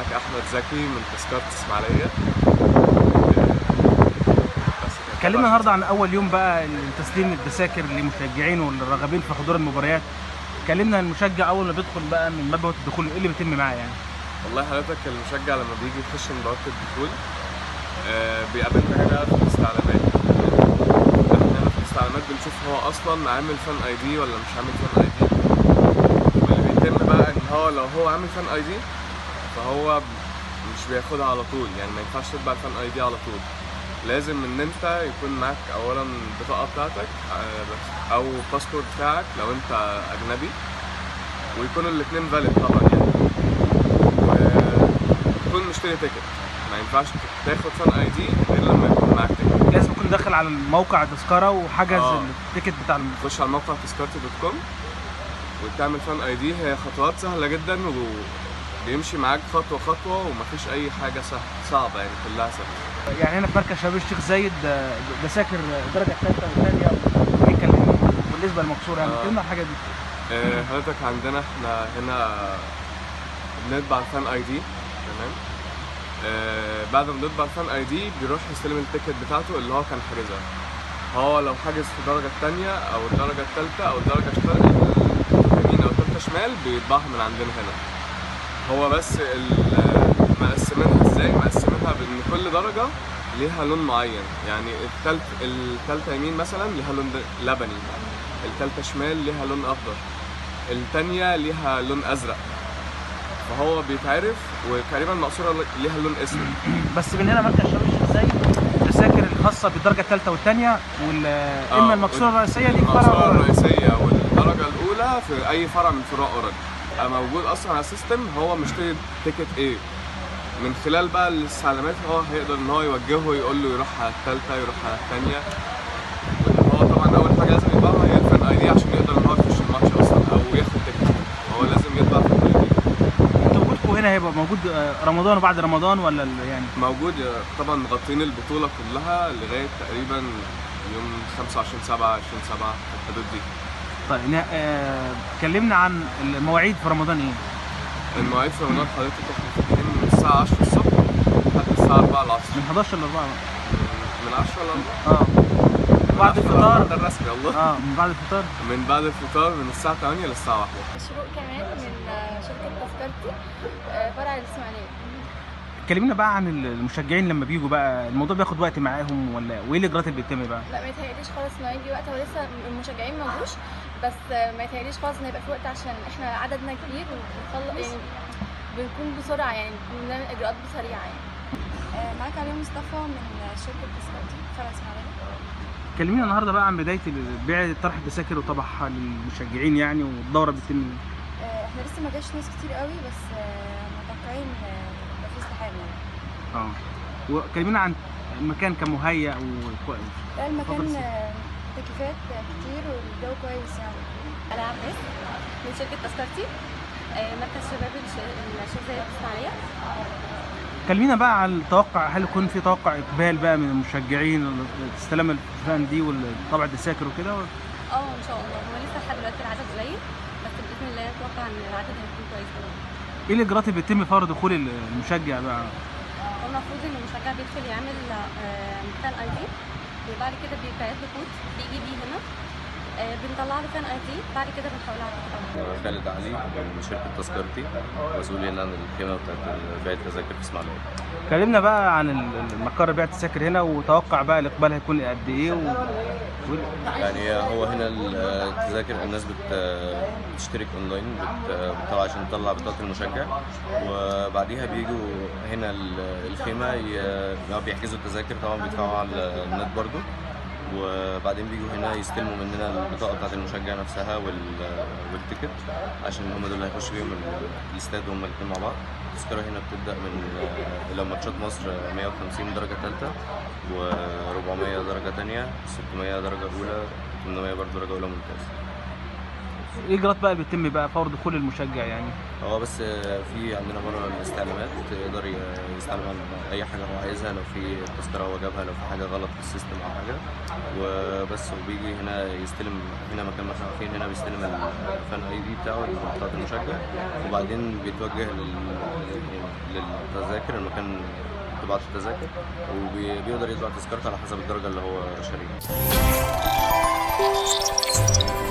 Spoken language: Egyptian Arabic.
معاك احمد زكي من تذكره اسماعيليه بس كده. اتكلمنا النهارده عن اول يوم بقى تسليم التذاكر للمشجعين والراغبين في حضور المباريات اتكلمنا عن المشجع اول ما بيدخل بقى من مبوة الدخول ايه اللي بيتم معاه يعني والله حضرتك المشجع لما بيجي يخش من بوابه الدخول آه بيقابلنا هنا في الاستعلامات احنا هنا في الاستعلامات بنشوف هو اصلا عامل فان اي دي ولا مش عامل فان اي دي واللي بيتم بقى ان هو لو هو عامل فان اي دي فهو مش بياخدها على طول يعني ما ينفعش تطبع الفان اي دي على طول لازم ان انت يكون معاك اولا البطاقه بتاعتك آه، بس- او باسبورت بتاعك لو انت اجنبي ويكونوا الاثنين فاليد طبعا يعني وتكون مشتري تيكت ما ينفعش تاخد فان اي دي غير لما يكون معاك تيكت لازم يكون داخل على الموقع تذكره وحجز آه. التيكت بتاع الم... تخش على موقع تذكرتي دوت كوم وتعمل فان اي دي هي خطوات سهله جدا وبيمشي معاك خطوه خطوه ومفيش اي حاجه سهل صعبه يعني كلها سهله يعني هنا في مركز شباب الشيخ زايد آه، دساكر الدرجه الثالثه والثانيه ويتكلم بالنسبه للمقصوره يعني آه. اتكلمنا عن الحاجه دي آه، حضرتك عندنا احنا هنا بنطبع الفان اي دي تمام آه، بعد ما بنطبع الفان اي دي بيروح يستلم التيكت بتاعته اللي هو كان حاجزها هو لو حاجز في الدرجة التانية أو الدرجة التالتة أو الدرجة الشمال اليمين أو التالتة شمال بيطبعها من عندنا هنا هو بس ال- مقسمينها ازاي مقسمينها بان كل درجة ليها لون معين يعني التالت التالتة يمين مثلا ليها لون د- لبني التالتة شمال ليها لون اخضر التانية ليها لون ازرق فهو بيتعرف وتقريبا المقصورة ليها لون اسود بس من هنا مركز شباب الشيخ زايد التذاكر الخاصه بالدرجه الثالثه والثانيه وال آه، اما المقصوره الرئيسيه دي المقصورة فرع الرئيسية والدرجة الأولى في أي فرع من فروع أورنج بقى موجود أصلا على السيستم هو مشتري تيكت إيه من خلال بقى الاستعلامات هو هيقدر إن هو يوجهه ويقول له يروح على التالتة يروح على التانية وهو طبعا أول حاجة لازم يطبعها هي الفان أي دي عشان يقدر إن هو يخش الماتش أصلا أو ياخد تيكت هو لازم يطبع الفان أي دي انتوا وجودكم هنا هيبقى موجود آه، رمضان وبعد رمضان ولا ال- يعني موجود طبعا مغطين البطولة كلها لغاية تقريبا يوم 25 7 20 7 في الحدود دي طيب نا- آه، اتكلمنا عن المواعيد في رمضان ايه؟ المواعيد في رمضان حضرتك احنا فاتحين من الساعة 10 الصبح لحد الساعة 4 العصر من 11 ل 4 من 10 ل 4 اه بعد الفطار ده الرسمي والله اه من بعد الفطار من بعد الفطار من الساعة 8 للساعة 1 شروق كمان من آه، شركة تذكرتي آه، فرع الإسماعيلية اتكلمنا بقى عن المشجعين لما بيجوا بقى الموضوع بياخد وقت معاهم ولا وايه الاجراءات اللي بتتم بقى؟ لا ما يتهيأليش خالص إنه هيجي وقت هو لسه المشجعين ما جوش بس آه، ما يتهيأليش خالص إن هيبقى في وقت عشان إحنا عددنا كبير وبنخلص يعني بنكون بسرعة يعني بنعمل إجراءات بسريعة يعني معاك علي مصطفى من شركة تذكرتي فرع اسماعيلية كلمينا النهارده بقى عن بدايه بيع طرح التذاكر وطبعها للمشجعين يعني والدوره بتتم آه، احنا لسه ما جاش ناس كتير قوي بس آه، متوقعين آه، يبقى في ازدحام يعني اه وكلمينا عن المكان كمهيأ و لا اتفضل المكان سيدي. آه، تكييفات آه، كتير والجو كويس يعني أنا عباس من شركة تذكرتي آه، مركز شباب الش- الشيخ زايد الإسماعيلية كلمينا بقى عن التوقع هل يكون في توقع اقبال بقى من المشجعين استلام الفان دي وطبع التذاكر وكده ولا؟ اه ان شاء الله هو لسه لحد دلوقتي العدد قليل بس باذن الله اتوقع ان العدد هيكون كويس قوي ايه الاجراءات اللي بتتم فور دخول المشجع بقى؟ هو المفروض ان المشجع بيدخل يعمل فان اي دي وبعد كده بيبعت له كود بيجي بيه هنا آه، بنطلع له فان اي دي بعد كده بنحولها على التليفون. خالد علي من شركة تذكرتي مسؤول هنا عن الخدمة بتاعت بيع التذاكر في اسماعيلية كلمنا بقى عن ال- المقر بيع التذاكر هنا وتوقع بقى الاقبال هيكون قد ايه و... و... يعني هو هنا التذاكر الناس بت- بتشترك اونلاين بت- بتطلع عشان تطلع بطاقة المشجع وبعديها بيجوا هنا ال- الخيمة ي- بيحجزوا التذاكر طبعا بيدفعوا على النت برضو وبعدين بيجوا هنا يستلموا مننا البطاقة بتاعت المشجع نفسها وال- والتيكت عشان هم دول اللي هيخشوا بيهم ال- الاستاد هما الاتنين مع بعض التذكرة هنا بتبدأ من لو ماتشات مصر 150 درجة تالتة و400 درجة تانية 600 درجة أولى 800 برضه درجة أولى ممتاز ايه الاجراءات بقى اللي بتتم بقى فور دخول المشجع يعني؟ هو بس في عندنا بره الاستعلامات يقدر ي- يستعلم عن اي حاجه هو عايزها لو في تذكره هو جابها لو في حاجه غلط في السيستم او حاجه وبس وبيجي هنا يستلم هنا مكان ما احنا واقفين هنا بيستلم الفان اي دي بتاعه اللي هو بتاعت المشجع وبعدين بيتوجه لل- للتذاكر المكان طباعة التذاكر وبيقدر يطبع تذكرته على حسب الدرجة اللي هو شاريها